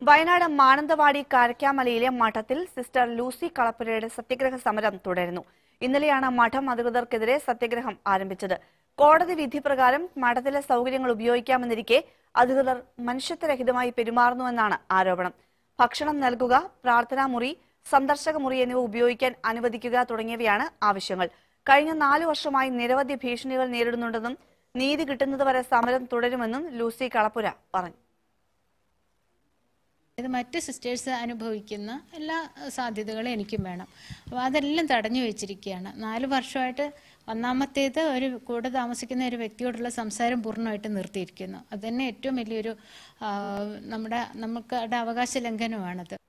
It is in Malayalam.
വയനാട് മാനന്തവാടി കാരക്കാമലയിലെ മഠത്തിൽ സിസ്റ്റർ ലൂസി കളപ്പുരയുടെ സത്യഗ്രഹ സമരം തുടരുന്നു ഇന്നലെയാണ് മഠം അധികൃതർക്കെതിരെ സത്യഗ്രഹം ആരംഭിച്ചത് കോടതി വിധി പ്രകാരം മഠത്തിലെ സൗകര്യങ്ങൾ ഉപയോഗിക്കാമെന്നിരിക്കെ അധികൃതർ മനുഷ്യത്വരഹിതമായി പെരുമാറുന്നുവെന്നാണ് ആരോപണം ഭക്ഷണം നൽകുക പ്രാർത്ഥനാ മുറി സന്ദർശക മുറി എന്നിവ ഉപയോഗിക്കാൻ അനുവദിക്കുക തുടങ്ങിയവയാണ് ആവശ്യങ്ങൾ കഴിഞ്ഞ നാലു വർഷമായി നിരവധി ഭീഷണികൾ നേരിടുന്നുണ്ടെന്നും നീതി കിട്ടുന്നതുവരെ സമരം തുടരുമെന്നും ലൂസി കളപ്പുര പറഞ്ഞു ഇത് മറ്റ് സിസ്റ്റേഴ്സ് അനുഭവിക്കുന്ന എല്ലാ അഹ്, സാധ്യതകളും എനിക്കും വേണം അപ്പോൾ അതെല്ലാം തടഞ്ഞു വെച്ചിരിക്കുകയാണ് നാല് വർഷമായിട്ട് ഒന്നാമത്തേത് ഒരു കൂടെ താമസിക്കുന്ന ഒരു വ്യക്തിയോടുള്ള സംസാരം പൂർണ്ണമായിട്ട് നിർത്തിയിരിക്കുന്നു അത് തന്നെ ഏറ്റവും വലിയൊരു ആ, നമ്മുടെ നമുക്കുടെ അവകാശ ലംഘനമാണത്